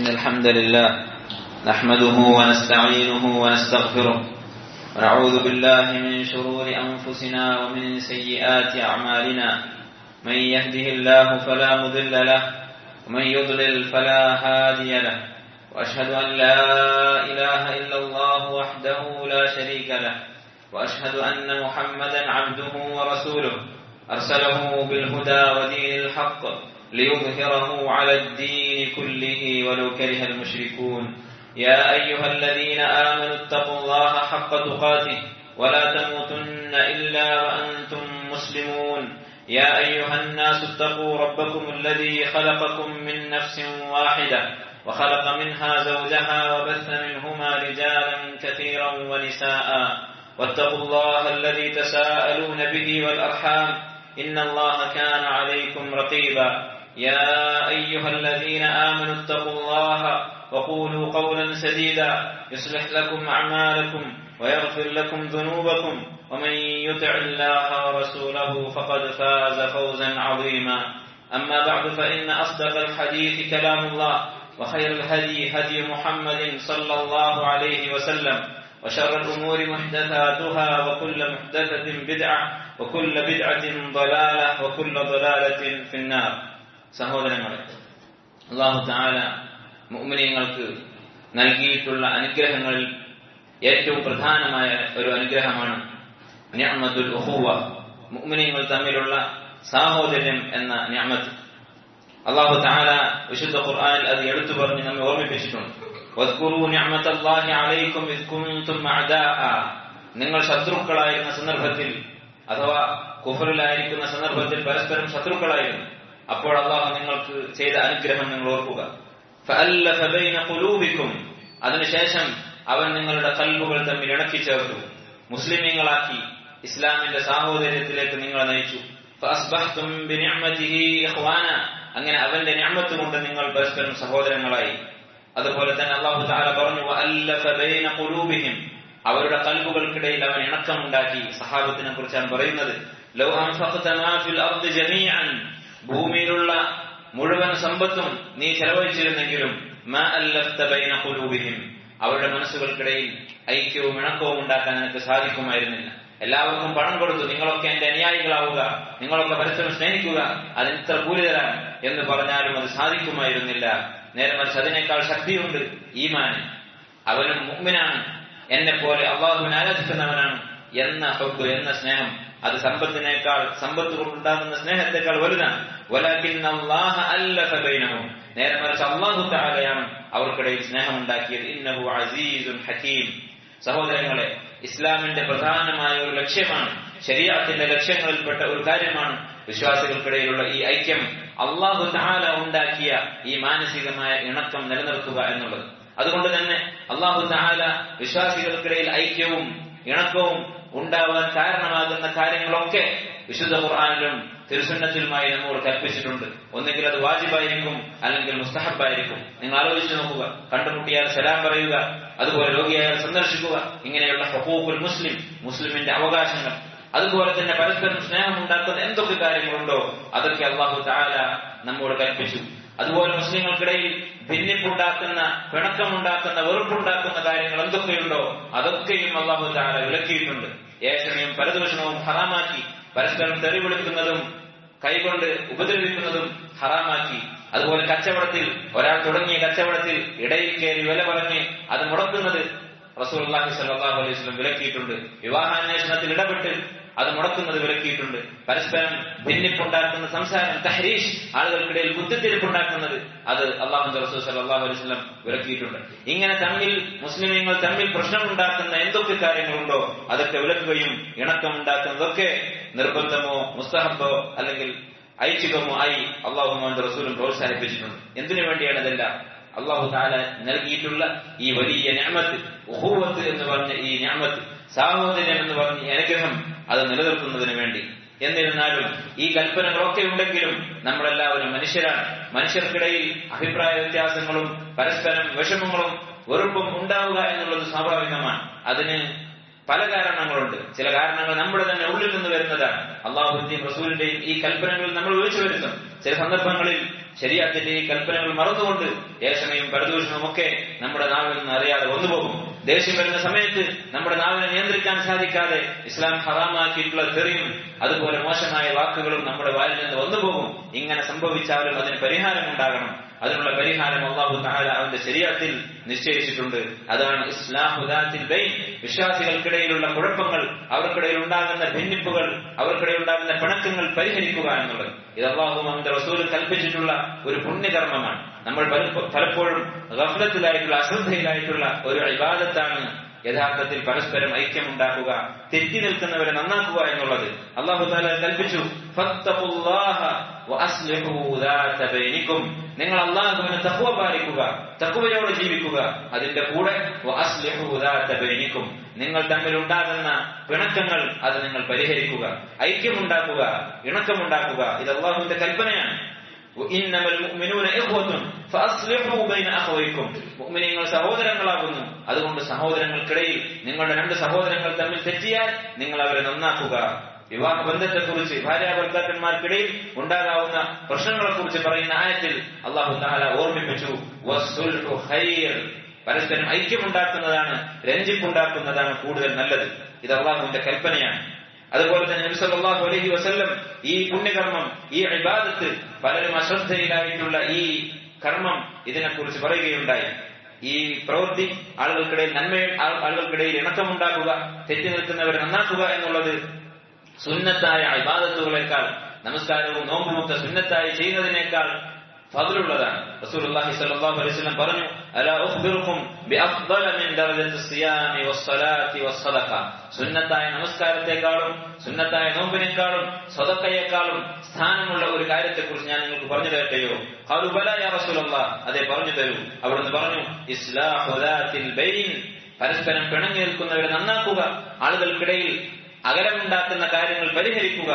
الحمد لله نحمده ونستعينه ونستغفره ونعوذ بالله من شرور أنفسنا ومن سيئات أعمالنا من يهده الله فلا مضل له ومن يضلل فلا هادي له وأشهد أن لا إله إلا الله وحده لا شريك له وأشهد أن محمدا عبده ورسوله أرسله بالهدى ودين الحق ليظهره على الدين كله ولو كره المشركون يا أيها الذين آمنوا اتقوا الله حق تقاته ولا تموتن إلا وأنتم مسلمون يا أيها الناس اتقوا ربكم الذي خلقكم من نفس واحدة وخلق منها زوجها وبث منهما رجالا كثيرا ونساء واتقوا الله الذي تساءلون به والأرحام إن الله كان عليكم رقيبا يا أيها الذين آمنوا اتقوا الله وقولوا قولا سديدا يصلح لكم أعمالكم ويغفر لكم ذنوبكم ومن يطع الله ورسوله فقد فاز فوزا عظيما أما بعد فإن أصدق الحديث كلام الله وخير الهدي هدي محمد صلى الله عليه وسلم وشر الأمور محدثاتها وكل محدثة بدعة وكل بدعة ضلالة وكل ضلالة في النار സഹോദരങ്ങളെ അള്ളാഹു താല മുഅ്മിനീങ്ങൾക്ക് നൽകിയിട്ടുള്ള അനുഗ്രഹങ്ങളിൽ ഏറ്റവും പ്രധാനമായ ഒരു അനുഗ്രഹമാണ് നിഅമത്തുൽ ഉഖുവ മുഅ്മിനീങ്ങൾ തമ്മിലുള്ള സാഹോദര്യം എന്ന നിഅമത്ത് അള്ളാഹു താല വിശുദ്ധ ഖുർആനിൽ അത് എടുത്തു പറഞ്ഞ് നമ്മെ ഓർമ്മിപ്പിച്ചിട്ടുണ്ട് واذكروا نعمة الله عليكم إذ كنتم أعداء നിങ്ങൾ ശത്രുക്കളായിരുന്ന സന്ദർഭത്തിൽ അഥവാ കുഫറിലായിരിക്കുന്ന സന്ദർഭത്തിൽ പരസ്പരം ശത്രുക്കളായിരുന്നു അപ്പോൾ അള്ളാഹു നിങ്ങൾക്ക് ചെയ്ത അനുഗ്രഹം നിങ്ങൾ ഓർക്കുക فألف بين قلوبكم അതിനുശേഷം അവൻ നിങ്ങളുടെ കൽബുകൾ തമ്മിൽ ഇണക്കി ചേർത്തു മുസ്ലിമീങ്ങളാക്കി ഇസ്ലാമിന്റെ സാഹോദര്യത്തിലേക്ക് നിങ്ങളെ നയിച്ചു فأصبحتم بنعمته إخوانا അങ്ങനെ അവന്റെ ഞാമത്ത് കൊണ്ട് നിങ്ങൾ പരസ്പരം സഹോദരങ്ങളായി അതുപോലെ തന്നെ അള്ളാഹു താല പറഞ്ഞു അല്ലഫ ബൈന ഖുലൂബിഹിം അവരുടെ കൽബുകൾക്കിടയിൽ അവൻ ഇണക്കമുണ്ടാക്കി സഹാബത്തിനെ കുറിച്ചാണ് പറയുന്നത് ലൗ അൻഫഖത മാ ഫിൽ അർദി ജമീഅൻ ഭൂമിയിലുള്ള മുഴുവൻ സമ്പത്തും നീ ചെലവഴിച്ചിരുന്നെങ്കിലും മാ അല്ലഫ്ത ബൈന ഖുലൂബിഹിം അവരുടെ മനസ്സുകൾക്കിടയിൽ ഐക്യവും ഇണക്കവും ഉണ്ടാക്കാൻ നിനക്ക് സാധിക്കുമായിരുന്നില്ല എല്ലാവർക്കും പണം കൊടുത്തു നിങ്ങളൊക്കെ എന്റെ അനുയായികളാവുക നിങ്ങളൊക്കെ പരസ്പരം സ്നേഹിക്കുക അതിന് ഇത്ര കൂലി തരാൻ എന്ന് പറഞ്ഞാലും അത് സാധിക്കുമായിരുന്നില്ല നേരെ മറിച്ച് അതിനേക്കാൾ ശക്തിയുണ്ട് ഈമാന് അവനും മുഗ്മിനാണ് എന്നെ പോലെ അള്ളാഹുവിനെ ആരാധിക്കുന്നവനാണ് എന്ന ഹബ്ബ് എന്ന സ്നേഹം അത് സമ്പത്തിനേക്കാൾ സമ്പത്ത് കൊണ്ടുണ്ടാകുന്ന സ്നേഹത്തെക്കാൾ വലുതാണ് നേരെ മറിച്ച് അള്ളാഹു താലയാണ് അവർക്കിടയിൽ സ്നേഹമുണ്ടാക്കിയത് ഇന്നഹു അസീസുൻ ഹക്കീം സഹോദരങ്ങളെ ഇസ്ലാമിന്റെ പ്രധാനമായ ഒരു ലക്ഷ്യമാണ് ശരീരത്തിന്റെ ലക്ഷ്യങ്ങളിൽപ്പെട്ട ഒരു കാര്യമാണ് വിശ്വാസികൾക്കിടയിലുള്ള ഈ ഐക്യം അള്ളാഹു താല ഉണ്ടാക്കിയ ഈ മാനസികമായ ഇണക്കം നിലനിർത്തുക എന്നുള്ളത് അതുകൊണ്ട് തന്നെ അള്ളാഹു താല വിശ്വാസികൾക്കിടയിൽ ഐക്യവും ഇണക്കവും ഉണ്ടാവാൻ കാരണമാകുന്ന കാര്യങ്ങളൊക്കെ വിശുദ്ധ ഖുർആാനിലും തിരുസുന്നത്തിലുമായി നമ്മോട് കൽപ്പിച്ചിട്ടുണ്ട് ഒന്നുകിൽ അത് വാജിബായിരിക്കും അല്ലെങ്കിൽ മുസ്തഹബായിരിക്കും നിങ്ങൾ ആലോചിച്ചു നോക്കുക കണ്ടുമുട്ടിയാൽ സലാം പറയുക അതുപോലെ രോഗിയായാൽ സന്ദർശിക്കുക ഇങ്ങനെയുള്ള ഹക്കൂഖുൽ മുസ്ലിം മുസ്ലിമിന്റെ അവകാശങ്ങൾ അതുപോലെ തന്നെ പരസ്പരം സ്നേഹം ഉണ്ടാക്കുന്ന എന്തൊക്കെ കാര്യങ്ങളുണ്ടോ അതൊക്കെ അള്ളാഹു താല നമ്മോട് കൽപ്പിച്ചു അതുപോലെ മുസ്ലിങ്ങൾക്കിടയിൽ ഭിന്നിപ്പുണ്ടാക്കുന്ന പിണക്കമുണ്ടാക്കുന്ന വെറുപ്പുണ്ടാക്കുന്ന കാര്യങ്ങൾ എന്തൊക്കെയുണ്ടോ അതൊക്കെയും അള്ളാഹു താല വിലക്കിയിട്ടുണ്ട് ഏഷണിയും പരദൂഷണവും ഹറാമാക്കി പരസ്പരം തെറി വിളിക്കുന്നതും കൈകൊണ്ട് ഉപദ്രവിക്കുന്നതും ഹറാമാക്കി അതുപോലെ കച്ചവടത്തിൽ ഒരാൾ തുടങ്ങിയ കച്ചവടത്തിൽ ഇടയിൽ കയറി വില പറഞ്ഞ് അത് മുടക്കുന്നത് റസൂൽ അള്ളാഹി സല്ലാഹു അലൈഹി സ്വലം വിലക്കിയിട്ടുണ്ട് വിവാഹാന്വേഷണത്തിൽ ഇടപെട്ട് അത് മുടക്കുന്നത് വിലക്കിയിട്ടുണ്ട് പരസ്പരം ഭിന്നിപ്പുണ്ടാക്കുന്ന സംസാരം തഹരീഷ് ആളുകൾക്കിടയിൽ ബുദ്ധിത്തിരിപ്പുണ്ടാക്കുന്നത് അത് അള്ളാഹു റസൂൽ സല്ലാഹു അലൈഹി സ്വലം വിലക്കിയിട്ടുണ്ട് ഇങ്ങനെ തമ്മിൽ മുസ്ലിമീങ്ങൾ തമ്മിൽ പ്രശ്നമുണ്ടാക്കുന്ന എന്തൊക്കെ കാര്യങ്ങളുണ്ടോ അതൊക്കെ വിലക്കുകയും ഇണക്കമുണ്ടാക്കുന്നതൊക്കെ നിർബന്ധമോ മുസ്തഹബോ അല്ലെങ്കിൽ ഐച്ഛികമോ ആയി അള്ളാഹു റസൂലും പ്രോത്സാഹിപ്പിച്ചിട്ടുണ്ട് എന്തിനു വേണ്ടിയാണ് ഇതെല്ലാം അള്ളാഹു താല നൽകിയിട്ടുള്ള ഈ വലിയ ഞാമത്ത് ഉഹൂവത്ത് എന്ന് പറഞ്ഞ ഈ ഞാമത്ത് സാഹോദര്യം എന്ന് പറഞ്ഞ ഈ അനുഗ്രഹം അത് നിലനിർത്തുന്നതിന് വേണ്ടി എന്നിരുന്നാലും ഈ കൽപ്പനകളൊക്കെ ഉണ്ടെങ്കിലും നമ്മളെല്ലാവരും മനുഷ്യരാണ് മനുഷ്യർക്കിടയിൽ അഭിപ്രായ വ്യത്യാസങ്ങളും പരസ്പരം വിഷമങ്ങളും വെറുപ്പും ഉണ്ടാവുക എന്നുള്ളത് സ്വാഭാവികമാണ് അതിന് പല കാരണങ്ങളുണ്ട് ചില കാരണങ്ങൾ നമ്മുടെ തന്നെ ഉള്ളിൽ നിന്ന് വരുന്നതാണ് അള്ളാഹുവിന്റെയും റസൂലിന്റെയും ഈ കൽപ്പനകളിൽ നമ്മൾ വിളിച്ചു വരുത്തും ചില സന്ദർഭങ്ങളിൽ ശരീരത്തിന്റെ ഈ കൽപ്പനകൾ മറന്നുകൊണ്ട് ഏഷണയും പരദൂഷണവും ഒക്കെ നമ്മുടെ നാവിൽ നിന്ന് അറിയാതെ വന്നുപോകും ദേഷ്യം വരുന്ന സമയത്ത് നമ്മുടെ നാവിനെ നിയന്ത്രിക്കാൻ സാധിക്കാതെ ഇസ്ലാം ഹറാമാക്കിയിട്ടുള്ള തെറിയും അതുപോലെ മോശമായ വാക്കുകളും നമ്മുടെ വായിൽ നിന്ന് വന്നുപോകും ഇങ്ങനെ സംഭവിച്ചാലും അതിന് പരിഹാരം ഉണ്ടാകണം അതിനുള്ള പരിഹാരം അള്ളാഹു താല അവന്റെ ശരീരത്തിൽ നിശ്ചയിച്ചിട്ടുണ്ട് അതാണ് ഇസ്ലാഹുദാത്തിൽ ബൈൻ വിശ്വാസികൾക്കിടയിലുള്ള കുഴപ്പങ്ങൾ അവർക്കിടയിൽ ഉണ്ടാകുന്ന ഭിന്നിപ്പുകൾ അവർക്കിടയിൽ ഉണ്ടാകുന്ന പിണക്കങ്ങൾ പരിഹരിക്കുക എന്നുള്ളത് ഇത് അള്ളാഹു അവന്റെ റസൂൽ കൽപ്പിച്ചിട്ടുള്ള ഒരു പുണ്യകർമ്മമാണ് നമ്മൾ പലപ്പോഴും ഗഫലത്തിലായിട്ടുള്ള അശ്രദ്ധയിലായിട്ടുള്ള ഒരു ഇബാദത്താണ് യഥാർത്ഥത്തിൽ പരസ്പരം ഐക്യമുണ്ടാക്കുക തെറ്റി നിൽക്കുന്നവരെ നന്നാക്കുക എന്നുള്ളത് അള്ളാഹു താല കൽപ്പിച്ചു നിങ്ങൾ അള്ളാഹുവിനെ തക്കുവ പാലിക്കുക തക്കുവയോടെ ജീവിക്കുക അതിന്റെ കൂടെ ബൈനിക്കും നിങ്ങൾ തമ്മിൽ ഉണ്ടാകുന്ന പിണക്കങ്ങൾ അത് നിങ്ങൾ പരിഹരിക്കുക ഐക്യമുണ്ടാക്കുക ഇണക്കമുണ്ടാക്കുക ഇത് അള്ളാഹുവിന്റെ കൽപ്പനയാണ് മുഅ്മിനീങ്ങൾ സഹോദരങ്ങളാകുന്നു അതുകൊണ്ട് സഹോദരങ്ങൾക്കിടയിൽ നിങ്ങളുടെ രണ്ട് സഹോദരങ്ങൾ തമ്മിൽ തെറ്റിയാൽ നിങ്ങൾ അവരെ നന്നാക്കുക വിവാഹ ബന്ധത്തെക്കുറിച്ച് ഭാര്യ ഭർത്താക്കന്മാർക്കിടയിൽ ഉണ്ടാകാവുന്ന പ്രശ്നങ്ങളെ കുറിച്ച് പറയുന്ന ആയത്തിൽ അള്ളാഹു താല ഓർമ്മിപ്പിച്ചു പരസ്പരം ഐക്യമുണ്ടാക്കുന്നതാണ് രഞ്ജിപ്പുണ്ടാക്കുന്നതാണ് കൂടുതൽ നല്ലത് ഇത് അള്ളാഹുവിന്റെ കൽപ്പനയാണ് അതുപോലെ തന്നെ നബി സല്ലല്ലാഹു അലൈഹി വസല്ലം ഈ പുണ്യകർമ്മം ഈ ഇബാദത്ത് പലരും അശ്രദ്ധയിലായിട്ടുള്ള ഈ കർമ്മം ഇതിനെക്കുറിച്ച് പറയുകയുണ്ടായി ഈ പ്രവൃത്തി ആളുകൾക്കിടയിൽ നന്മ ആളുകൾക്കിടയിൽ ഇണക്കമുണ്ടാക്കുക തെറ്റി നിൽക്കുന്നവരെ നന്നാക്കുക എന്നുള്ളത് സുന്നത്തായ ഇബാദത്തുകളെക്കാൾ നമസ്കാരവും നോമ്പുമൊക്കെ സുന്നത്തായി ചെയ്യുന്നതിനേക്കാൾ ഫضലുള്ളതാണ് റസൂലുള്ളാഹി സ്വല്ലല്ലാഹു അലൈഹി വസല്ലം പറഞ്ഞു അലാ ഉഖ്ബിറുക്കും ബിഅഫ്ദല മിൻ ദറജത്തി സിയാമി വസ്സലാത്തി വസ്സദഖ സുന്നത്തായ നമസ്കാരത്തെക്കാളും സുന്നത്തായ നോമ്പിനേക്കാളും സ്വതക്കയേക്കാളും സ്ഥാനമുള്ള ഒരു കാര്യത്തെക്കുറിച്ച് ഞാൻ നിങ്ങൾക്ക് പറഞ്ഞു തരട്ടെയോ ഖാലു ബല യാ റസൂലല്ലാഹ് അതെ പറഞ്ഞു തരൂ അവിടുന്ന് പറഞ്ഞു ഇസ്ലാഹു ദാത്തിൽ ബൈൻ പരസ്പരം പിണങ്ങി നിൽക്കുന്നവരെ നന്നാക്കുക ആളുകൾക്കിടയിൽ അകലമുണ്ടാക്കുന്ന കാര്യങ്ങൾ പരിഹരിക്കുക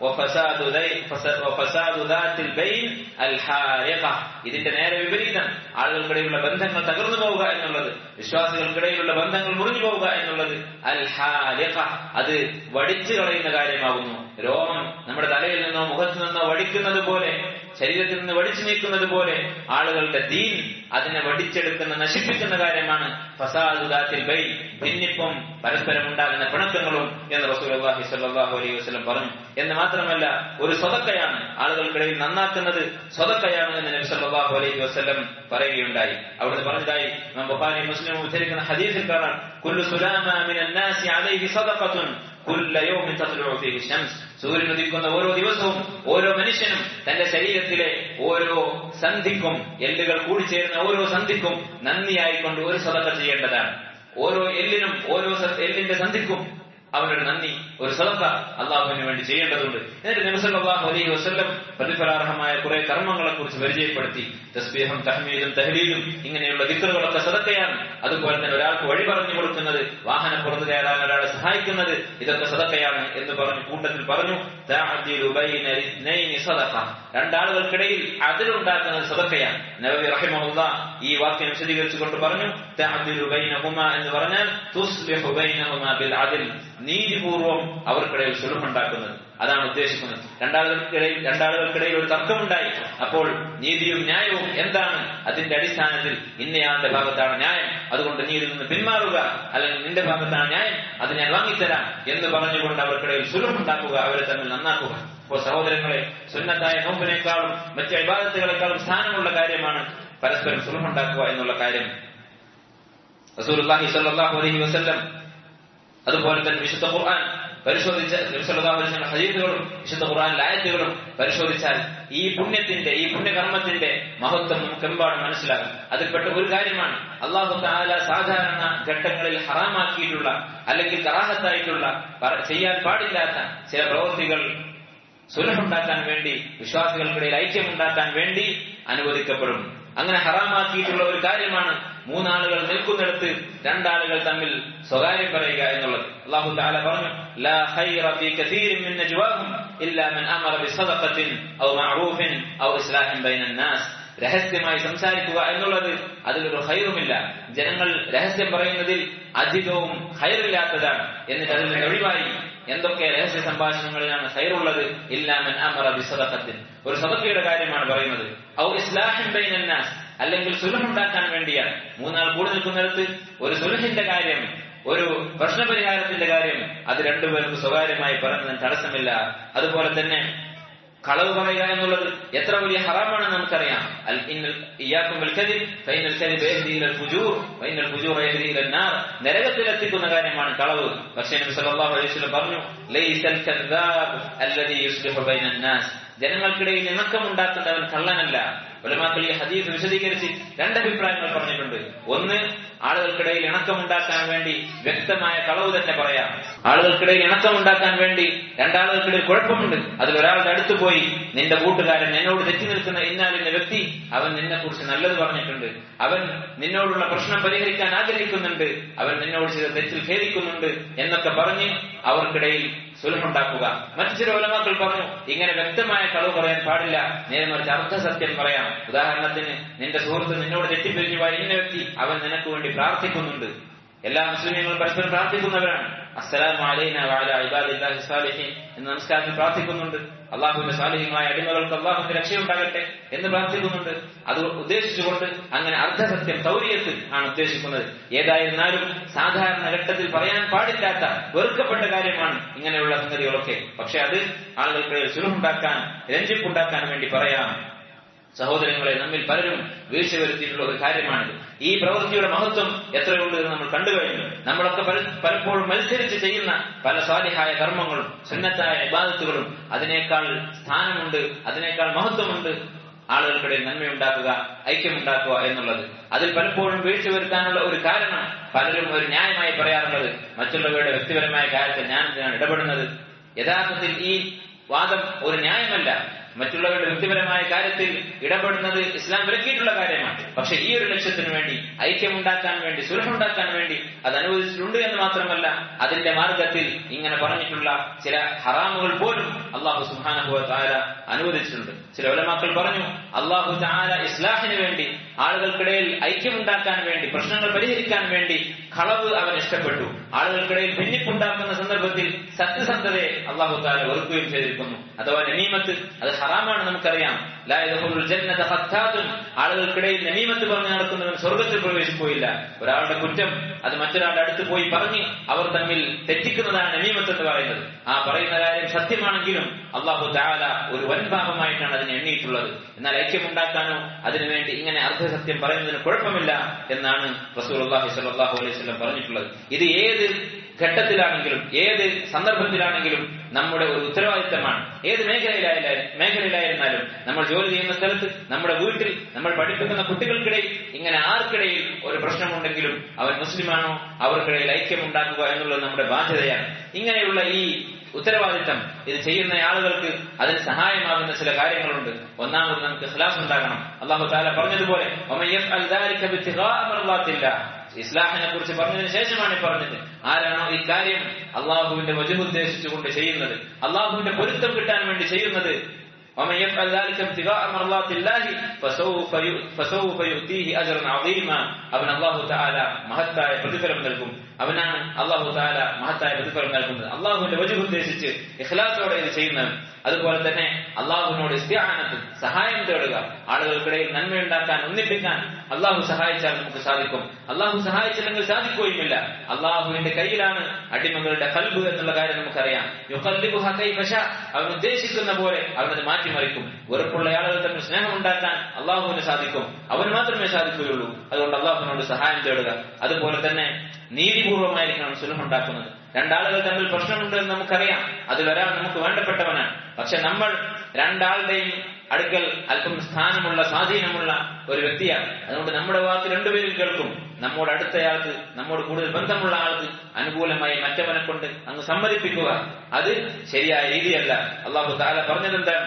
ഇതിന്റെ നേരെ വിപരീതം ആളുകൾക്കിടയിലുള്ള ബന്ധങ്ങൾ തകർന്നു പോവുക എന്നുള്ളത് വിശ്വാസികൾക്കിടയിലുള്ള ബന്ധങ്ങൾ മുറിഞ്ഞു പോവുക എന്നുള്ളത് അൽ ഹാരിഖ അത് വടിച്ചു കളയുന്ന കാര്യമാകുന്നു രോമം നമ്മുടെ തലയിൽ നിന്നോ മുഖത്തു നിന്നോ വടിക്കുന്നത് പോലെ ശരീരത്തിൽ നിന്ന് വടിച്ചു നീക്കുന്നത് പോലെ ആളുകളുടെ ദീൻ അതിനെ വടിച്ചെടുക്കുന്ന നശിപ്പിക്കുന്ന കാര്യമാണ് ഫസാദുദാത്തിൽ ബൈ ഭിന്നിപ്പും പരസ്പരം ഉണ്ടാകുന്ന പിണക്കങ്ങളും എന്ന് റസൂലുള്ളാഹി സ്വല്ലല്ലാഹു അലൈഹി വസല്ലം പറഞ്ഞു എന്ന് മാത്രമല്ല ഒരു സ്വതക്കയാണ് ആളുകൾക്കിടയിൽ നന്നാക്കുന്നത് സ്വതക്കയാണ് എന്ന് നബി സല്ലല്ലാഹു അലൈഹി വസല്ലം പറയുകയുണ്ടായി അവിടുന്ന് പറഞ്ഞതായി നാം ബുഖാരി മുസ്ലിം ഉദ്ധരിക്കുന്ന ഹദീസിൽ കാണാം കുല്ലു സുലാമ മിനൻ നാസി അലൈഹി സദഖത്തുൻ കുല്ല യൗമിൻ തത്ലുഉ ഫീഹി ശംസ് സൂര്യൻ ഉദിക്കുന്ന ഓരോ ദിവസവും ഓരോ മനുഷ്യനും തന്റെ ശരീരത്തിലെ ഓരോ സന്ധിക്കും എല്ലുകൾ കൂടിച്ചേരുന്ന ഓരോ സന്ധിക്കും നന്ദിയായിക്കൊണ്ട് ഒരു സദക്ക ചെയ്യേണ്ടതാണ് ഓരോ എല്ലിനും ഓരോ എല്ലിന്റെ സന്ധിക്കും അവരുടെ നന്ദി ഒരു സദക്ക അള്ളാഹുവിന് വേണ്ടി ചെയ്യേണ്ടതുണ്ട് എന്നിട്ട് നബിസല്ലാഹു അലൈഹി വസ്ല്ലം പ്രതിഫലാർഹമായ കുറെ കർമ്മങ്ങളെ കുറിച്ച് പരിചയപ്പെടുത്തി തസ്ബീഹും തഹ്മീദും തഹ്ലീലും ഇങ്ങനെയുള്ള ദിക്കറുകളൊക്കെ സദക്കയാണ് അതുപോലെ തന്നെ ഒരാൾക്ക് വഴി പറഞ്ഞു കൊടുക്കുന്നത് വാഹനം പുറത്തു കയറാൻ ഒരാളെ സഹായിക്കുന്നത് ഇതൊക്കെ സദക്കയാണ് എന്ന് പറഞ്ഞു കൂട്ടത്തിൽ പറഞ്ഞു രണ്ടാളുകൾക്കിടയിൽ അതിലുണ്ടാക്കുന്നത് സദക്കയാണ് നബി റഹിമഹുല്ല ഈ വാക്യം വിശദീകരിച്ചുകൊണ്ട് പറഞ്ഞു എന്ന് പറഞ്ഞാൽ ബിൽ അദിൽ നീതിപൂർവം അവർക്കിടയിൽ സുലഭമുണ്ടാക്കുന്നത് അതാണ് ഉദ്ദേശിക്കുന്നത് രണ്ടാളുകൾക്കിടയിൽ രണ്ടാളുകൾക്കിടയിൽ ഒരു തർക്കമുണ്ടായി അപ്പോൾ നീതിയും ന്യായവും എന്താണ് അതിന്റെ അടിസ്ഥാനത്തിൽ ഇന്നയാളുടെ ഭാഗത്താണ് ന്യായം അതുകൊണ്ട് നീ ഇതിൽ നിന്ന് പിന്മാറുക അല്ലെങ്കിൽ നിന്റെ ഭാഗത്താണ് ന്യായം അത് ഞാൻ വാങ്ങിത്തരാം എന്ന് പറഞ്ഞുകൊണ്ട് അവർക്കിടയിൽ സുലഭമുണ്ടാക്കുക അവരെ തമ്മിൽ നന്നാക്കുക അപ്പോൾ സഹോദരങ്ങളെ സുന്നത്തായ നോമ്പിനേക്കാളും മറ്റ് വിവാദത്തുകളെക്കാളും സ്ഥാനമുള്ള കാര്യമാണ് പരസ്പരം സുലഭമുണ്ടാക്കുക എന്നുള്ള കാര്യം റസൂലുള്ളാഹി സ്വല്ലല്ലാഹു അലൈഹി വസല്ലം അതുപോലെ തന്നെ വിശുദ്ധ ഖുർആൻ പരിശോധിച്ച ഹദീസുകളും വിശുദ്ധ ഖുർആനിലെ ആയത്തുകളും പരിശോധിച്ചാൽ ഈ പുണ്യത്തിന്റെ ഈ പുണ്യകർമ്മത്തിന്റെ മഹത്വം നമുക്ക് എമ്പാടും മനസ്സിലാകും അതിൽപ്പെട്ട ഒരു കാര്യമാണ് അള്ളാഹു താല സാധാരണ ഘട്ടങ്ങളിൽ ഹറാമാക്കിയിട്ടുള്ള അല്ലെങ്കിൽ കറാഹത്തായിട്ടുള്ള ചെയ്യാൻ പാടില്ലാത്ത ചില പ്രവൃത്തികൾ സുലഭുണ്ടാക്കാൻ വേണ്ടി വിശ്വാസികൾക്കിടയിൽ ഐക്യമുണ്ടാക്കാൻ വേണ്ടി അനുവദിക്കപ്പെടും അങ്ങനെ ഹറാമാക്കിയിട്ടുള്ള ഒരു കാര്യമാണ് മൂന്നാളുകൾ നിൽക്കുന്നിടത്ത് രണ്ടാളുകൾ തമ്മിൽ സ്വകാര്യം പറയുക എന്നുള്ളത് അള്ളാഹു താല പറഞ്ഞു ലാ ഖൈറ ഫീ കസീരിൻ മിൻ നജ്വാഹും ഇല്ലാ മൻ അമറ ബിസദഖത്തിൻ ഔ മഅറൂഫിൻ ഔ ഇസ്ലാഹിൻ ബൈനൻ നാസ് രഹസ്യമായി സംസാരിക്കുക എന്നുള്ളത് അതിലൊരു ഹൈറുമില്ല ജനങ്ങൾ രഹസ്യം പറയുന്നതിൽ അധികവും ഹൈറില്ലാത്തതാണ് എന്നിട്ട് അതിൽ നിന്ന് ഒഴിവായി എന്തൊക്കെ രഹസ്യ സംഭാഷണങ്ങളിലാണ് ഹൈറുള്ളത് ഇല്ലാമൻ അമറ ബിസദഖത്തിൻ ഒരു സദക്കയുടെ കാര്യമാണ് പറയുന്നത് ഔ ഇസ്ലാഹിൻ ബൈനന്നാസ് അല്ലെങ്കിൽ സുലഹുണ്ടാക്കാൻ വേണ്ടിയാണ് മൂന്നാൾ കൂടി നിൽക്കുന്നിടത്ത് ഒരു സുലഹിന്റെ കാര്യം ഒരു പ്രശ്നപരിഹാരത്തിന്റെ കാര്യം അത് രണ്ടുപേർക്ക് സ്വകാര്യമായി പറയുന്നതിന് തടസ്സമില്ല അതുപോലെ തന്നെ കളവ് പറയുക എന്നുള്ളത് എത്ര വലിയ ഹറാമാണെന്ന് നമുക്കറിയാം അൽ ഇന്നൽ ഇയ്യാക്കും ബിൽ കദിബ് ഫൈനൽ കദിബ് യഹ്ദി ഇലൽ ഫുജൂർ ഫൈനൽ ഫുജൂർ യഹ്ദി ഇലൻ നാർ നരകത്തിൽ എത്തിക്കുന്ന കാര്യമാണ് കളവ് പക്ഷേ നബി സല്ലല്ലാഹു അലൈഹി വസല്ലം പറഞ്ഞു ലൈസൽ കദ്ദാബ് അല്ലദി യുസ്ലിഹു ബൈനൻ നാസ് ജനങ്ങൾക്കിടയിൽ ഇണക്കമുണ്ടാക്കുന്നവൻ കള്ളനല്ല ഉലമാക്കൾ ഈ ഹദീസ് വിശദീകരിച്ച് രണ്ടഭിപ്രായങ്ങൾ പറഞ്ഞിട്ടുണ്ട് ഒന്ന് ആളുകൾക്കിടയിൽ ഇണക്കമുണ്ടാക്കാൻ വേണ്ടി വ്യക്തമായ കളവ് തന്നെ പറയാം ആളുകൾക്കിടയിൽ ഇണക്കമുണ്ടാക്കാൻ വേണ്ടി രണ്ടാളുകൾക്കിടയിൽ കുഴപ്പമുണ്ട് അതിൽ ഒരാളുടെ അടുത്ത് പോയി നിന്റെ കൂട്ടുകാരൻ എന്നോട് തെറ്റി നിൽക്കുന്ന ഇന്നാലിന്റെ വ്യക്തി അവൻ നിന്നെ കുറിച്ച് നല്ലത് പറഞ്ഞിട്ടുണ്ട് അവൻ നിന്നോടുള്ള പ്രശ്നം പരിഹരിക്കാൻ ആഗ്രഹിക്കുന്നുണ്ട് അവൻ നിന്നോട് ചെയ്ത തെറ്റിൽ ഖേദിക്കുന്നുണ്ട് എന്നൊക്കെ പറഞ്ഞ് അവർക്കിടയിൽ സുലഭുണ്ടാക്കുക മറ്റു ചില ഉലമാക്കൾ പറഞ്ഞു ഇങ്ങനെ വ്യക്തമായ കളവ് പറയാൻ പാടില്ല നേരെ മറിച്ച് അർദ്ധസത്യം പറയാം ഉദാഹരണത്തിന് നിന്റെ സുഹൃത്ത് നിന്നോട് തെറ്റിപ്പിരിഞ്ഞു പോയ ഇന്ന വ്യക്തി അവൻ നിനക്ക് വേണ്ടി പ്രാർത്ഥിക്കുന്നുണ്ട് എല്ലാ മുസ്ലിങ്ങളും പരസ്പരം പ്രാർത്ഥിക്കുന്നവരാണ് അസ്സലാമു അലൈന വഅല ഇബാദില്ലാഹി സാലിഹീൻ എന്ന് നമസ്കാരത്തിൽ പ്രാർത്ഥിക്കുന്നുണ്ട് അള്ളാഹുവിന്റെ സാലിഹ്യമായ അടിമകൾക്ക് അള്ളാഹുവിന്റെ രക്ഷയുണ്ടാകട്ടെ എന്ന് പ്രാർത്ഥിക്കുന്നുണ്ട് അത് ഉദ്ദേശിച്ചുകൊണ്ട് അങ്ങനെ അർദ്ധസത്യം തൗര്യത്ത് ആണ് ഉദ്ദേശിക്കുന്നത് ഏതായിരുന്നാലും സാധാരണ ഘട്ടത്തിൽ പറയാൻ പാടില്ലാത്ത വെറുക്കപ്പെട്ട കാര്യമാണ് ഇങ്ങനെയുള്ള സംഗതികളൊക്കെ പക്ഷെ അത് ആളുകൾക്ക് സുലഭുണ്ടാക്കാൻ രഞ്ജിപ്പുണ്ടാക്കാൻ വേണ്ടി പറയാം സഹോദരങ്ങളെ നമ്മിൽ പലരും വീഴ്ച വരുത്തിയിട്ടുള്ള ഒരു കാര്യമാണിത് ഈ പ്രവൃത്തിയുടെ മഹത്വം എത്രയുണ്ട് എന്ന് നമ്മൾ കണ്ടു കഴിഞ്ഞു നമ്മളൊക്കെ പല- പലപ്പോഴും മത്സരിച്ച് ചെയ്യുന്ന പല സ്വാലിഹായ കർമ്മങ്ങളും സുന്നത്തായ ഇബാദത്തുകളും അതിനേക്കാൾ സ്ഥാനമുണ്ട് അതിനേക്കാൾ മഹത്വമുണ്ട് ആളുകൾക്കിടയിൽ നന്മയുണ്ടാക്കുക ഐക്യമുണ്ടാക്കുക എന്നുള്ളത് അതിൽ പലപ്പോഴും വീഴ്ച വരുത്താനുള്ള ഒരു കാരണം പലരും ഒരു ന്യായമായി പറയാറുള്ളത് മറ്റുള്ളവരുടെ വ്യക്തിപരമായ കാര്യത്തിൽ ഞാൻ എന്തിനാണ് ഇടപെടുന്നത് യഥാർത്ഥത്തിൽ ഈ വാദം ഒരു ന്യായമല്ല മറ്റുള്ളവരുടെ വ്യക്തിപരമായ കാര്യത്തിൽ ഇടപെടുന്നത് ഇസ്ലാം വിലക്കിയിട്ടുള്ള കാര്യമാണ് പക്ഷെ ഈ ഒരു ലക്ഷ്യത്തിന് വേണ്ടി ഐക്യമുണ്ടാക്കാൻ വേണ്ടി സുലഭമുണ്ടാക്കാൻ വേണ്ടി അത് അനുവദിച്ചിട്ടുണ്ട് എന്ന് മാത്രമല്ല അതിന്റെ മാർഗത്തിൽ ഇങ്ങനെ പറഞ്ഞിട്ടുള്ള ചില ഹറാമുകൾ പോലും അള്ളാഹു സുഹാനുഭവ താര അനുവദിച്ചിട്ടുണ്ട് ചില ഉലമാക്കൾ പറഞ്ഞു അള്ളാഹു താര ഇസ്ലാഹിന് വേണ്ടി ആളുകൾക്കിടയിൽ ഐക്യമുണ്ടാക്കാൻ വേണ്ടി പ്രശ്നങ്ങൾ പരിഹരിക്കാൻ വേണ്ടി കളവ് അവൻ ഇഷ്ടപ്പെട്ടു ആളുകൾക്കിടയിൽ ഭിന്നിപ്പുണ്ടാക്കുന്ന സന്ദർഭത്തിൽ സത്യസന്ധതയെ അള്ളാഹു താല വെറുക്കുകയും ചെയ്തിരിക്കുന്നു അഥവാ നമീമത്ത് അത് ഹറാമാണ് നമുക്കറിയാം ലാ യദ്ഖുലുൽ ജന്നത ഖത്താത്തുൻ. ആളുകൾക്കിടയിൽ നമീമത്ത് പറഞ്ഞു നടക്കുന്നവൻ സ്വർഗത്തിൽ പ്രവേശിക്കുകയില്ല ഒരാളുടെ കുറ്റം അത് മറ്റൊരാളുടെ അടുത്ത് പോയി പറഞ്ഞ് അവർ തമ്മിൽ തെറ്റിക്കുന്നതാണ് നമീമത്ത് എന്ന് പറയുന്നത് ആ പറയുന്ന കാര്യം സത്യമാണെങ്കിലും അള്ളാഹു താല ഒരു വൻപാപമായിട്ടാണ് അതിനെ എണ്ണിയിട്ടുള്ളത് എന്നാൽ ഐക്യമുണ്ടാക്കാനോ അതിനുവേണ്ടി ഇങ്ങനെ അർദ്ധസത്യം പറയുന്നതിന് കുഴപ്പമില്ല എന്നാണ് റസൂൽ അള്ളാഹി സ്വല്ലല്ലാഹു അലൈഹി വസല്ലം പറഞ്ഞിട്ടുള്ളത് ഇത് ഏത് ഘട്ടത്തിലാണെങ്കിലും ഏത് സന്ദർഭത്തിലാണെങ്കിലും നമ്മുടെ ഒരു ഉത്തരവാദിത്തമാണ് ഏത് മേഖലയിലായാലും മേഖലയിലായിരുന്നാലും നമ്മൾ ജോലി ചെയ്യുന്ന സ്ഥലത്ത് നമ്മുടെ വീട്ടിൽ നമ്മൾ പഠിപ്പിക്കുന്ന കുട്ടികൾക്കിടയിൽ ഇങ്ങനെ ആർക്കിടയിൽ ഒരു പ്രശ്നമുണ്ടെങ്കിലും അവൻ മുസ്ലിമാണോ അവർക്കിടയിൽ ഐക്യമുണ്ടാക്കുക എന്നുള്ളത് നമ്മുടെ ബാധ്യതയാണ് ഇങ്ങനെയുള്ള ഈ ഉത്തരവാദിത്തം ഇത് ചെയ്യുന്ന ആളുകൾക്ക് അതിന് സഹായമാകുന്ന ചില കാര്യങ്ങളുണ്ട് ഒന്നാമത് നമുക്ക് ഖിലാഫ് ഉണ്ടാകണം അള്ളാഹു താല പറഞ്ഞതുപോലെ "വമൻ യഫ്അൽ ദാലിക ഇബ്തിഗാഅ മർളാത്തില്ലാ" ഇസ്ലാഹിനെ കുറിച്ച് പറഞ്ഞതിന് ശേഷമാണ് ഈ പറഞ്ഞത് ആരാണോ ഈ കാര്യം അള്ളാഹുവിന്റെ വജു ഉദ്ദേശിച്ചുകൊണ്ട് ചെയ്യുന്നത് അള്ളാഹുവിന്റെ പൊരുത്തം കിട്ടാൻ വേണ്ടി ചെയ്യുന്നത് ومن يفعل ذلك ابتغاء مرضات الله فسوف ي- فسوف يؤتيه اجرا عظيما അവൻ അള്ളാഹു താല മഹത്തായ പ്രതിഫലം നൽകും അവനാണ് അള്ളാഹു താല മഹത്തായ പ്രതിഫലം നൽകുന്നത് അള്ളാഹുവിന്റെ വജു ഉദ്ദേശിച്ച് ഇഖ്ലാസോടെ ഇത് ചെയ്യുന്നവൻ അതുപോലെ തന്നെ അള്ളാഹുവിനോട് ഇസ്തിആനത്ത് സഹായം തേടുക ആളുകൾക്കിടയിൽ നന്മയുണ്ടാക്കാൻ ഒന്നിപ്പിക്കാൻ അള്ളാഹു സഹായിച്ചാൽ നമുക്ക് സാധിക്കും അള്ളാഹു സഹായിച്ചില്ലെങ്കിൽ സാധിക്കുകയുമില്ല അള്ളാഹുവിന്റെ കയ്യിലാണ് അടിമകളുടെ കൽബ് എന്നുള്ള കാര്യം നമുക്കറിയാം യുഖല്ലിബുഹ കൈഫ ശാ. അവൻ ഉദ്ദേശിക്കുന്ന പോലെ അവനത് മാറ്റിമറിക്കും വെറുപ്പുള്ള ആളുകൾ തമ്മിൽ സ്നേഹമുണ്ടാക്കാൻ അള്ളാഹുവിന് സാധിക്കും അവന് മാത്രമേ സാധിക്കുകയുള്ളൂ അതുകൊണ്ട് അള്ളാഹുവിനോട് സഹായം തേടുക അതുപോലെ തന്നെ നീതിപൂർവമായിരിക്കണം സുലഭമുണ്ടാക്കുന്നത് രണ്ടാളുകൾ തമ്മിൽ പ്രശ്നമുണ്ട് എന്ന് നമുക്കറിയാം അതിലൊരാൾ നമുക്ക് വേണ്ടപ്പെട്ടവനാണ് പക്ഷെ നമ്മൾ രണ്ടാളുടെയും അടുക്കൽ അല്പം സ്ഥാനമുള്ള സ്വാധീനമുള്ള ഒരു വ്യക്തിയാണ് അതുകൊണ്ട് നമ്മുടെ വാക്ക് രണ്ടുപേരും കേൾക്കും നമ്മോട് അടുത്തയാൾക്ക് നമ്മോട് കൂടുതൽ ബന്ധമുള്ള ആൾക്ക് അനുകൂലമായി മറ്റവനെ കൊണ്ട് അങ്ങ് സമ്മതിപ്പിക്കുക അത് ശരിയായ രീതിയല്ല അള്ളാഹു താല പറഞ്ഞതെന്താണ്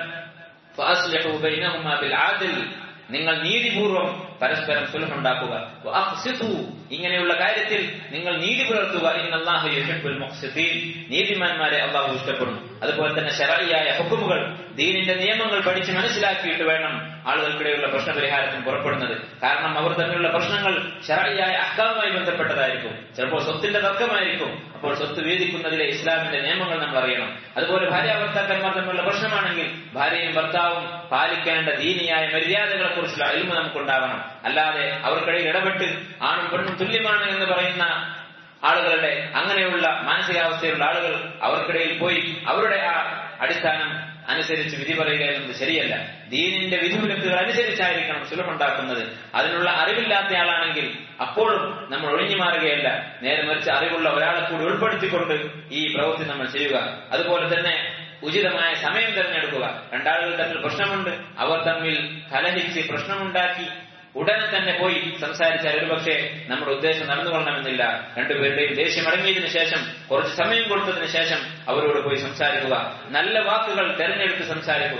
فأصلحوا بينهما بالعدل നിങ്ങൾ നീതിപൂർവം പരസ്പരം സുലഭുണ്ടാക്കുക വഅഖ്സിതു. ഇങ്ങനെയുള്ള കാര്യത്തിൽ നിങ്ങൾ നീതി പുലർത്തുക ഇന്നല്ലാഹു യുഹിബ്ബുൽ മുഖ്സിതീൻ നീതിമാന്മാരെ അള്ളാഹു ഇഷ്ടപ്പെടുന്നു അതുപോലെ തന്നെ ശരയിയായ ഹുക്കുമുകൾ ദീനിന്റെ നിയമങ്ങൾ പഠിച്ച് മനസ്സിലാക്കിയിട്ട് വേണം ആളുകൾക്കിടയിലുള്ള പ്രശ്നപരിഹാരത്തിന് പുറപ്പെടുന്നത് കാരണം അവർ തമ്മിലുള്ള പ്രശ്നങ്ങൾ ശരയിയായ അഹ്കാമുമായി ബന്ധപ്പെട്ടതായിരിക്കും ചിലപ്പോൾ സ്വത്തിന്റെ തർക്കമായിരിക്കും അപ്പോൾ സ്വത്ത് വീതിക്കുന്നതിലെ ഇസ്ലാമിന്റെ നിയമങ്ങൾ നമ്മൾ അറിയണം അതുപോലെ ഭാര്യ ഭർത്താക്കന്മാർ തമ്മിലുള്ള പ്രശ്നമാണെങ്കിൽ ഭാര്യയും ഭർത്താവും പാലിക്കേണ്ട ദീനിയായ മര്യാദകളെ കുറിച്ചുള്ള അഴിമ നമുക്കുണ്ടാവണം അല്ലാതെ അവർക്കിടയിൽ ഇടപെട്ട് ആണും പെണ്ണും തുല്യമാണ് എന്ന് പറയുന്ന ആളുകളുടെ അങ്ങനെയുള്ള മാനസികാവസ്ഥയിലുള്ള ആളുകൾ അവർക്കിടയിൽ പോയി അവരുടെ ആ അടിസ്ഥാനം അനുസരിച്ച് വിധി പറയുക എന്നത് ശരിയല്ല ദീനിന്റെ വിധിവിലക്കുകൾ അനുസരിച്ചായിരിക്കണം സുലഭുണ്ടാക്കുന്നത് അതിനുള്ള അറിവില്ലാത്ത ആളാണെങ്കിൽ അപ്പോഴും നമ്മൾ ഒഴിഞ്ഞു മാറുകയല്ല നേരെ മറിച്ച് അറിവുള്ള ഒരാളെ കൂടി ഉൾപ്പെടുത്തിക്കൊണ്ട് ഈ പ്രവൃത്തി നമ്മൾ ചെയ്യുക അതുപോലെ തന്നെ ഉചിതമായ സമയം തിരഞ്ഞെടുക്കുക രണ്ടാളുകൾ തമ്മിൽ പ്രശ്നമുണ്ട് അവർ തമ്മിൽ കലഹിച്ച് പ്രശ്നമുണ്ടാക്കി ഉടനെ തന്നെ പോയി സംസാരിച്ചാൽ ഒരുപക്ഷെ നമ്മുടെ ഉദ്ദേശം നടന്നുകൊള്ളണമെന്നില്ല രണ്ടുപേരുടെയും ദേഷ്യം അടങ്ങിയതിനു ശേഷം കുറച്ച് സമയം കൊടുത്തതിന് ശേഷം അവരോട് പോയി സംസാരിക്കുക നല്ല വാക്കുകൾ തെരഞ്ഞെടുത്ത് സംസാരിക്കുക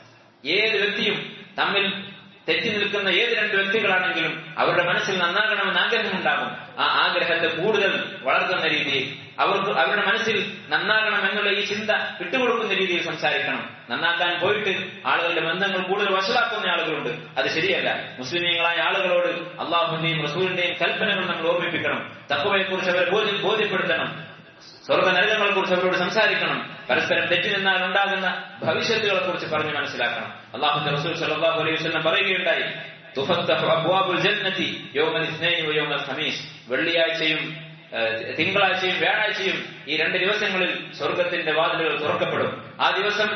ഏത് വ്യക്തിയും തമ്മിൽ തെറ്റി നിൽക്കുന്ന ഏത് രണ്ട് വ്യക്തികളാണെങ്കിലും അവരുടെ മനസ്സിൽ നന്നാകണമെന്ന് ആഗ്രഹമുണ്ടാകും ആ ആഗ്രഹത്തെ കൂടുതൽ വളർത്തുന്ന രീതിയിൽ അവർക്ക് അവരുടെ മനസ്സിൽ നന്നാകണം എന്നുള്ള ഈ ചിന്ത വിട്ടുകൊടുക്കുന്ന രീതിയിൽ സംസാരിക്കണം നന്നാക്കാൻ പോയിട്ട് ആളുകളുടെ ബന്ധങ്ങൾ കൂടുതൽ വഷളാക്കുന്ന ആളുകളുണ്ട് അത് ശരിയല്ല മുസ്ലിമീങ്ങളായ ആളുകളോട് അള്ളാഹുവിന്റെയും റസൂലിന്റെയും കൽപ്പനകൾ നമ്മൾ ഓർമ്മിപ്പിക്കണം തക്കവയെക്കുറിച്ച് അവരെ ബോധ്യ- ബോധ്യപ്പെടുത്തണം സ്വർഗ നരകങ്ങളെ കുറിച്ച് അവരോട് സംസാരിക്കണം പരസ്പരം തെറ്റി നിന്നാൽ ഉണ്ടാകുന്ന ഭവിഷ്യത്തുകളെ കുറിച്ച് പറഞ്ഞ് മനസ്സിലാക്കണം അള്ളാഹുന്റെ റസൂൽ സല്ലല്ലാഹു അലൈഹി വസല്ലം പറയുകയുണ്ടായി തുഫത്തഹു അബ്വാബുൽ ജന്നതി യൗമൽ ഇസ്നൈനി വയൗമൽ ഖമീസ് വെള്ളിയാഴ്ചയും ഏഹ്, തിങ്കളാഴ്ചയും വ്യാഴാഴ്ചയും ഈ രണ്ട് ദിവസങ്ങളിൽ സ്വർഗത്തിന്റെ വാതിലുകൾ തുറക്കപ്പെടും ആ ദിവസം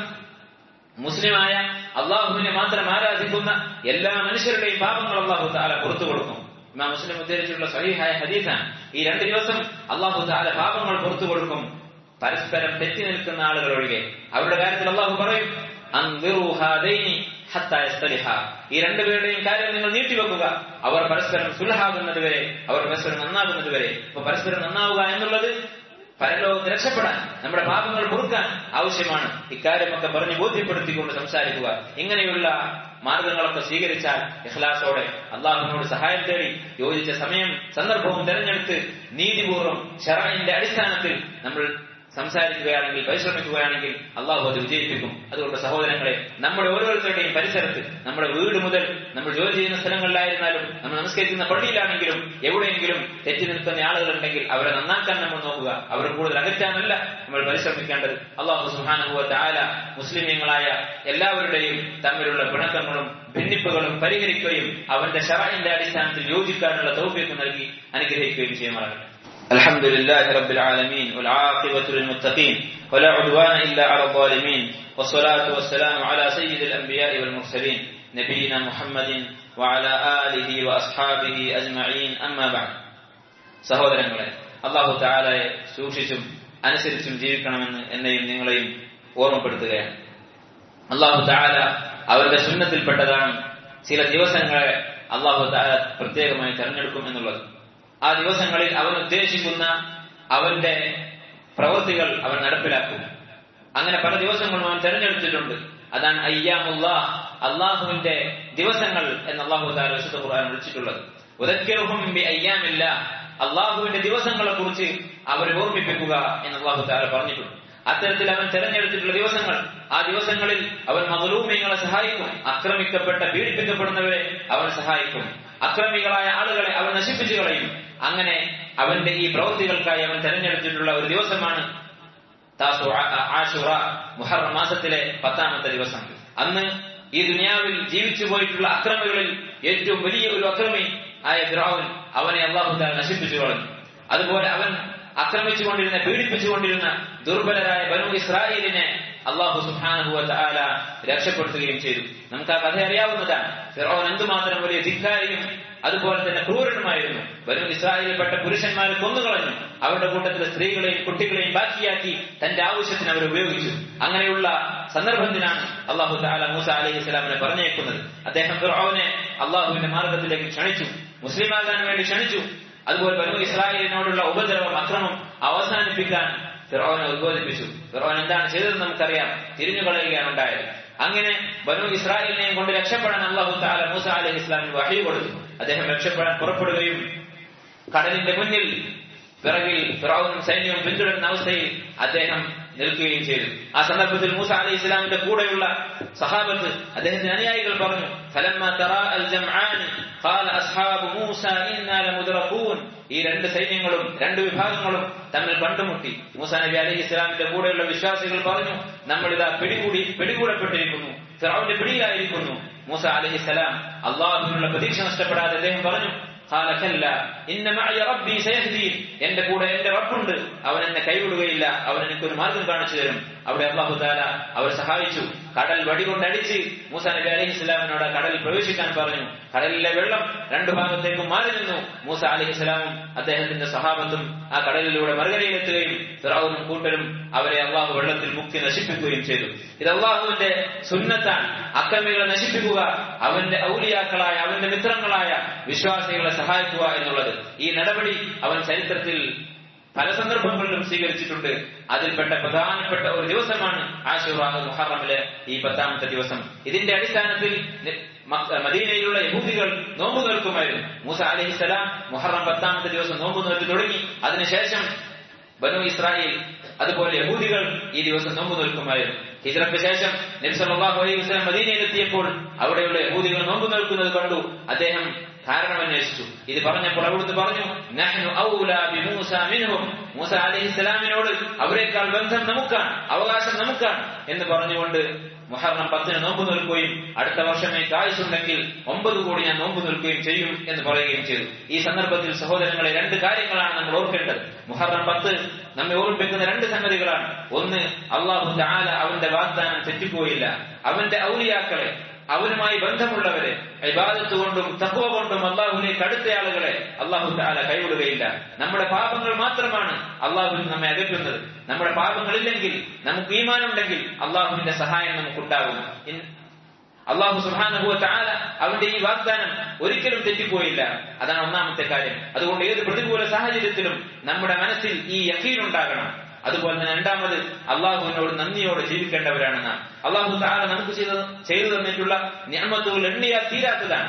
മുസ്ലിമായ അള്ളാഹുവിനെ മാത്രം ആരാധിക്കുന്ന എല്ലാ മനുഷ്യരുടെയും പാപങ്ങൾ അള്ളാഹു താല പുറത്തു കൊടുക്കും ഇമാം മുസ്ലിം ഉദ്ധരിച്ചിട്ടുള്ള സഹീഹായ ഹദീസാണ് ഈ രണ്ട് ദിവസം അള്ളാഹു താല പാപങ്ങൾ പുറത്തു കൊടുക്കും പരസ്പരം തെറ്റി നിൽക്കുന്ന ആളുകൾ ഒഴികെ അവരുടെ കാര്യത്തിൽ അള്ളാഹു പറയും അൻദിറൂ ഹാദൈനി ഹത്താ യസ്തലിഹാ. ഈ രണ്ടുപേരുടെയും കാര്യം നിങ്ങൾ നീട്ടിവെക്കുക അവർ പരസ്പരം സുലഹാകുന്നത് വരെ അവർ പരസ്പരം നന്നാകുന്നത് വരെ അപ്പൊ പരസ്പരം നന്നാവുക എന്നുള്ളത് പരലോകത്ത് രക്ഷപ്പെടാൻ നമ്മുടെ പാപങ്ങൾ പൊറുക്കാൻ ആവശ്യമാണ് ഇക്കാര്യമൊക്കെ പറഞ്ഞ് ബോധ്യപ്പെടുത്തിക്കൊണ്ട് സംസാരിക്കുക ഇങ്ങനെയുള്ള മാർഗങ്ങളൊക്കെ സ്വീകരിച്ചാൽ ഇഖ്ലാസോടെ അള്ളാഹുവിനോട് സഹായം തേടി യോജിച്ച സമയം സന്ദർഭവും തെരഞ്ഞെടുത്ത് നീതിപൂർവ്വം ഷറൈന്റെ അടിസ്ഥാനത്തിൽ നമ്മൾ സംസാരിക്കുകയാണെങ്കിൽ പരിശ്രമിക്കുകയാണെങ്കിൽ അള്ളാഹു അത് വിജയിപ്പിക്കും അതുകൊണ്ട് സഹോദരങ്ങളെ നമ്മുടെ ഓരോരുത്തരുടെയും പരിസരത്ത് നമ്മുടെ വീട് മുതൽ നമ്മൾ ജോലി ചെയ്യുന്ന സ്ഥലങ്ങളിലായിരുന്നാലും നമ്മൾ നമസ്കരിക്കുന്ന പള്ളിയിലാണെങ്കിലും എവിടെയെങ്കിലും തെറ്റി നിൽക്കുന്ന ആളുകളുണ്ടെങ്കിൽ അവരെ നന്നാക്കാൻ നമ്മൾ നോക്കുക അവരെ കൂടുതൽ അകറ്റാനല്ല നമ്മൾ പരിശ്രമിക്കേണ്ടത് അള്ളാഹു സുഹാനുഭവത്തെ ആല മുസ്ലിമീങ്ങളായ എല്ലാവരുടെയും തമ്മിലുള്ള പിണക്കങ്ങളും ഭിന്നിപ്പുകളും പരിഹരിക്കുകയും അവന്റെ ഷറൈന്റെ അടിസ്ഥാനത്തിൽ യോജിക്കാനുള്ള തൗഫീക്ക് നൽകി അനുഗ്രഹിക്കുകയും ചെയ്യുമാറാകട്ടെ الحمد لله رب العالمين والعاقبة للمتقين ولا عدوان إلا على الظالمين والصلاة والسلام على سيد الأنبياء والمرسلين نبينا محمد وعلى آله وأصحابه أجمعين أما بعد സഹോദരങ്ങളെ അള്ളാഹു താലായെ സൂക്ഷിച്ചും അനുസരിച്ചും ജീവിക്കണമെന്ന് എന്നെയും നിങ്ങളെയും ഓർമ്മപ്പെടുത്തുകയാണ് അള്ളാഹു താല അവരുടെ സുന്നത്തിൽപ്പെട്ടതാണ് ചില ദിവസങ്ങളെ അള്ളാഹു താല പ്രത്യേകമായി തെരഞ്ഞെടുക്കും എന്നുള്ളത് ആ ദിവസങ്ങളിൽ അവൻ ഉദ്ദേശിക്കുന്ന അവന്റെ പ്രവൃത്തികൾ അവൻ നടപ്പിലാക്കും അങ്ങനെ പല ദിവസങ്ങളും അവൻ തെരഞ്ഞെടുത്തിട്ടുണ്ട് അതാണ് അയ്യാമുല്ലാഹ് അള്ളാഹുവിന്റെ ദിവസങ്ങൾ എന്ന് അള്ളാഹു താല വിശുദ്ധ ഖുർആൻ വിളിച്ചിട്ടുള്ളത് ഉദക്കിറുഹും ബി അയ്യാമില്ല അള്ളാഹുവിന്റെ ദിവസങ്ങളെ കുറിച്ച് അവരെ ഓർമ്മിപ്പിക്കുക എന്ന് അള്ളാഹു താല പറഞ്ഞിട്ടുണ്ട് അത്തരത്തിൽ അവൻ തെരഞ്ഞെടുത്തിട്ടുള്ള ദിവസങ്ങൾ ആ ദിവസങ്ങളിൽ അവൻ മകളൂമിയങ്ങളെ സഹായിക്കും ആക്രമിക്കപ്പെട്ട പീഡിപ്പിക്കപ്പെടുന്നവരെ അവൻ സഹായിക്കും അക്രമികളായ ആളുകളെ അവൻ നശിപ്പിച്ചു കളയും അങ്ങനെ അവന്റെ ഈ പ്രവൃത്തികൾക്കായി അവൻ തെരഞ്ഞെടുത്തിട്ടുള്ള ഒരു ദിവസമാണ് താസു- ആ- ആശുറ മുഹറം മാസത്തിലെ പത്താമത്തെ ദിവസം അന്ന് ഈ ദുനിയാവിൽ ജീവിച്ചു പോയിട്ടുള്ള അക്രമികളിൽ ഏറ്റവും വലിയ ഒരു അക്രമി ആയ ദ്രാവൻ അവനെ അള്ളാഹു താല നശിപ്പിച്ചു കളഞ്ഞു അതുപോലെ അവൻ ആക്രമിച്ചുകൊണ്ടിരുന്ന പീഡിപ്പിച്ചുകൊണ്ടിരുന്ന ദുർബലരായ ബനു ഇസ്രായേലിനെ അള്ളാഹു സുഹാനുഭവ ആല രക്ഷപ്പെടുത്തുകയും ചെയ്തു നമുക്ക് ആ കഥ അറിയാവുന്നതാണ് ഫിറോൻ എന്തുമാത്രം വലിയ ധിക്കാരിയും അതുപോലെ തന്നെ ക്രൂരനുമായിരുന്നു ബനു ഇസ്രായേലിൽപ്പെട്ട പുരുഷന്മാരെ കൊന്നുകളഞ്ഞു അവരുടെ കൂട്ടത്തിലെ സ്ത്രീകളെയും കുട്ടികളെയും ബാക്കിയാക്കി തന്റെ ആവശ്യത്തിന് അവർ ഉപയോഗിച്ചു അങ്ങനെയുള്ള സന്ദർഭത്തിനാണ് അള്ളാഹു താല മൂസ അലൈഹി ഇസ്ലാമിനെ പറഞ്ഞേക്കുന്നത് അദ്ദേഹം ഫിറോനെ അള്ളാഹുവിന്റെ മാർഗത്തിലേക്ക് ക്ഷണിച്ചു മുസ്ലിമാകാൻ വേണ്ടി ക്ഷണിച്ചു അതുപോലെ ബനു ഇസ്രായേലിനോടുള്ള ഉപദ്രവം അക്രമം അവസാനിപ്പിക്കാൻ ഫിറോനെ ഉദ്ബോധിപ്പിച്ചു ഫിറോൻ എന്താണ് ചെയ്തതെന്ന് നമുക്കറിയാം തിരിഞ്ഞു കളയുകയാണ് ഉണ്ടായത് അങ്ങനെ ബനു ഇസ്രായേലിനെയും കൊണ്ട് രക്ഷപ്പെടാൻ അള്ളാഹു താല മൂസ അലൈഹി ഇസ്ലാമിന് വഹി കൊടുത്തു അദ്ദേഹം രക്ഷപ്പെടാൻ പുറപ്പെടുകയും കടലിന്റെ മുന്നിൽ പിറകിൽ ഫിറോനും സൈന്യവും പിന്തുടരുന്ന അവസ്ഥയിൽ അദ്ദേഹം നിൽക്കുകയും ചെയ്തു ആ സന്ദർഭത്തിൽ മൂസ അലൈഹി ഇസ്ലാമിന്റെ കൂടെയുള്ള സഹാബത്ത് അദ്ദേഹത്തിന്റെ അനുയായികൾ പറഞ്ഞു فلما ترى الجمعان قال أصحاب موسى إنا لمدركون ഈ രണ്ട് സൈന്യങ്ങളും രണ്ട് വിഭാഗങ്ങളും തമ്മിൽ കണ്ടുമുട്ടി മൂസ നബി അലൈഹി ഇസ്ലാമിന്റെ കൂടെയുള്ള വിശ്വാസികൾ പറഞ്ഞു നമ്മൾ ഇതാ പിടികൂടി പിടികൂടപ്പെട്ടിരിക്കുന്നു ഫിറൌന്റെ പിടിയിലായിരിക്കുന്നു മൂസ അലൈഹി സ്വലാം അള്ളാഹുവിനുള്ള പ്രതീക്ഷ നഷ്ടപ്പെടാതെ അദ്ദേഹം പറഞ്ഞു قال كلا إن معي ربي سيهدين എന്റെ കൂടെ എന്റെ റബ്ബുണ്ട് അവൻ എന്നെ കൈവിടുകയില്ല അവൻ എനിക്കൊരു മാർഗം കാണിച്ചു തരും അവിടെ അള്ളാഹു താല അവർ സഹായിച്ചു കടൽ വടികൊണ്ടടിച്ച് മൂസ നബി അലൈഹി ഇസ്ലാമിനോട് കടലിൽ പ്രവേശിക്കാൻ പറഞ്ഞു കടലിലെ വെള്ളം രണ്ടു ഭാഗത്തേക്കും മാറി നിന്നു മൂസ അലൈഹി ഇസ്ലാമും അദ്ദേഹത്തിന്റെ സഹാബത്തും ആ കടലിലൂടെ മറുകരയിലെത്തുകയും ഫിറൌനും കൂട്ടരും അവരെ അള്ളാഹു വെള്ളത്തിൽ മുക്കി നശിപ്പിക്കുകയും ചെയ്തു ഇത് അള്ളാഹുവിന്റെ സുന്നത്താണ് അക്രമികളെ നശിപ്പിക്കുക അവന്റെ ഔലിയാക്കളായ അവന്റെ മിത്രങ്ങളായ വിശ്വാസികളെ സഹായിക്കുക എന്നുള്ളത് ഈ നടപടി അവൻ ചരിത്രത്തിൽ പല സന്ദർഭങ്ങളിലും സ്വീകരിച്ചിട്ടുണ്ട് അതിൽപ്പെട്ട പ്രധാനപ്പെട്ട ഒരു ദിവസമാണ് ആശുറാഹ് മുഹറമിലെ ഈ പത്താമത്തെ ദിവസം ഇതിന്റെ അടിസ്ഥാനത്തിൽ മദീനയിലുള്ള യഹൂദികൾ നോമ്പ് നിൽക്കുമായിരുന്നു മൂസ അലഹിസലാം മുഹറം പത്താമത്തെ ദിവസം നോമ്പ് നോക്കി തുടങ്ങി അതിനുശേഷം ബനു ഇസ്രായേൽ അതുപോലെ യഹൂദികൾ ഈ ദിവസം നോമ്പ് നിൽക്കുമായിരുന്നു ഹിജ്റക്ക് ശേഷം നബ്സല്ലാഹു അലൈഹി വസ്ലം മദീനയിലെത്തിയപ്പോൾ അവിടെയുള്ള യഹൂദികൾ നോമ്പ് നിൽക്കുന്നത് കണ്ടു അദ്ദേഹം കാരണം അന്വേഷിച്ചു ഇത് പറഞ്ഞപ്പോൾ അവിടുന്ന് പറഞ്ഞു നഹ്നു ഔലാ ബിമൂസ മിൻഹും മൂസ അലൈഹിസ്സലാമിനോട് അവരെക്കാൾ ബന്ധം നമുക്കാണ് അവകാശം നമുക്കാണ് എന്ന് പറഞ്ഞുകൊണ്ട് മുഹറം പത്തിന് നോമ്പ് നിൽക്കുകയും അടുത്ത വർഷമേ കായുസുണ്ടെങ്കിൽ ഒമ്പത് കോടി ഞാൻ നോമ്പ് നിൽക്കുകയും ചെയ്യും എന്ന് പറയുകയും ചെയ്തു ഈ സന്ദർഭത്തിൽ സഹോദരങ്ങളെ രണ്ട് കാര്യങ്ങളാണ് നമ്മൾ ഓർക്കേണ്ടത് മുഹറം പത്ത് നമ്മെ ഓർമ്മിപ്പിക്കുന്ന രണ്ട് സംഗതികളാണ് ഒന്ന് അള്ളാഹു താല അവന്റെ വാഗ്ദാനം തെറ്റിപ്പോയില്ല അവന്റെ ഔലിയാക്കളെ അവനുമായി ബന്ധമുള്ളവരെ ഇബാദത്ത് കൊണ്ടും തത്വ കൊണ്ടും അള്ളാഹുലേക്ക് അടുത്ത ആളുകളെ അള്ളാഹു താല കൈവിടുകയില്ല നമ്മുടെ പാപങ്ങൾ മാത്രമാണ് അള്ളാഹുവിൽ നമ്മെ അകറ്റുന്നത് നമ്മുടെ പാപങ്ങളില്ലെങ്കിൽ നമുക്ക് ഈമാനുണ്ടെങ്കിൽ അള്ളാഹുവിന്റെ സഹായം നമുക്കുണ്ടാകും അള്ളാഹു സുഹാനുഭവ താല അവന്റെ ഈ വാഗ്ദാനം ഒരിക്കലും തെറ്റിപ്പോയില്ല അതാണ് ഒന്നാമത്തെ കാര്യം അതുകൊണ്ട് ഏത് പ്രതികൂല സാഹചര്യത്തിലും നമ്മുടെ മനസ്സിൽ ഈ യക്കീൻ ഉണ്ടാകണം അതുപോലെ തന്നെ രണ്ടാമത് അള്ളാഹുവിനോട് നന്ദിയോടെ ജീവിക്കേണ്ടവരാണ് നാം അള്ളാഹു താല നമുക്ക് ചെയ്ത് ചെയ്തു തന്നിട്ടുള്ള ഞാമത്തുകൾ എണ്ണിയാൽ തീരാത്തതാണ്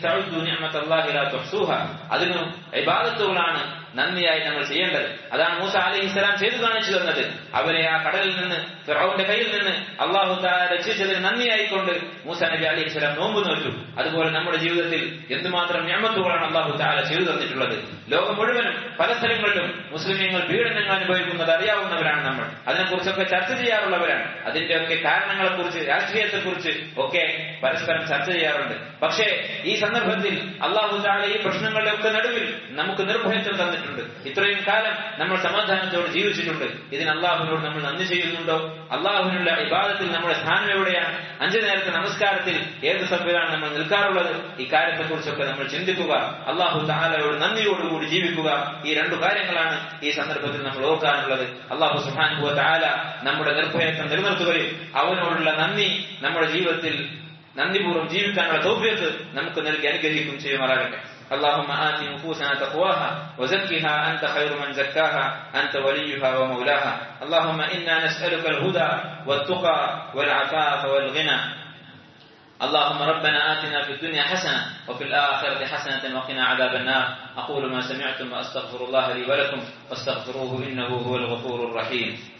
അതിന് ഇബാദത്തുകളാണ് നന്ദിയായി നമ്മൾ ചെയ്യേണ്ടത് അതാണ് മൂസ അലി ഇസ്ലാം ചെയ്തു കാണിച്ചു തന്നത് അവരെ ആ കടലിൽ നിന്ന് ഫിറൌന്റെ കയ്യിൽ നിന്ന് അള്ളാഹു താല രക്ഷിച്ചതിന് നന്ദിയായിക്കൊണ്ട് മൂസ നബി അലി ഇസ്ലാം നോമ്പ് നോറ്റു അതുപോലെ നമ്മുടെ ജീവിതത്തിൽ എന്തുമാത്രം ഞാമത്തുകളാണ് അള്ളാഹു താല ചെയ്തു തന്നിട്ടുള്ളത് ലോകം മുഴുവനും പല സ്ഥലങ്ങളിലും മുസ്ലിമീങ്ങൾ പീഡനങ്ങൾ അനുഭവിക്കുന്നത് അറിയാവുന്നവരാണ് നമ്മൾ അതിനെക്കുറിച്ചൊക്കെ ചർച്ച ചെയ്യാറുള്ളവരാണ് അതിന്റെയൊക്കെ കാരണങ്ങളെക്കുറിച്ച് രാഷ്ട്രീയത്തെക്കുറിച്ച് ഒക്കെ പരസ്പരം ചർച്ച ചെയ്യാറുണ്ട് പക്ഷേ ഈ സന്ദർഭത്തിൽ അള്ളാഹു താല ഈ പ്രശ്നങ്ങളുടെ ഒക്കെ നടുവിൽ നമുക്ക് നിർഭയത്വം തന്നിട്ടുണ്ട് ഇത്രയും കാലം നമ്മൾ സമാധാനത്തോട് ജീവിച്ചിട്ടുണ്ട് ഇതിന് അള്ളാഹുവിനോട് നമ്മൾ നന്ദി ചെയ്യുന്നുണ്ടോ അള്ളാഹുവിനുള്ള ഇബാദത്തിൽ നമ്മുടെ സ്ഥാനം എവിടെയാണ് അഞ്ചു നേരത്തെ നമസ്കാരത്തിൽ ഏത് സഭ്യതാണ് നമ്മൾ നിൽക്കാറുള്ളത് ഈ കാര്യത്തെക്കുറിച്ചൊക്കെ നമ്മൾ ചിന്തിക്കുക അള്ളാഹു താലയോട് നന്ദിയോടുകൂടി ജീവിക്കുക ഈ രണ്ടു കാര്യങ്ങളാണ് ഈ സന്ദർഭത്തിൽ നമ്മൾ ഓർക്കാനുള്ളത് അള്ളാഹു സുഹാനുഭവ താല നമ്മുടെ നിർഭയത്വം നിലനിർത്തുകയും അവനോടുള്ള നന്ദി നമ്മുടെ ജീവിതത്തിൽ നന്ദിപൂർവ്വം ജീവിക്കാനുള്ള തൗഫീഖ് നമുക്ക് നൽകി അനുഗ്രഹിക്കും ചെയ്യുമാറാകട്ടെ اللهم آت نفوسنا تقواها وزكها أنت خير من زكاها أنت وليها ومولاها اللهم إنا نسألك الهدى والتقى والعفاف والغنى اللهم ربنا آتنا في الدنيا حسنة وفي الآخرة حسنة وقنا عذاب النار أقول ما سمعتم وأستغفر الله لي ولكم واستغفروه إنه هو الغفور الرحيم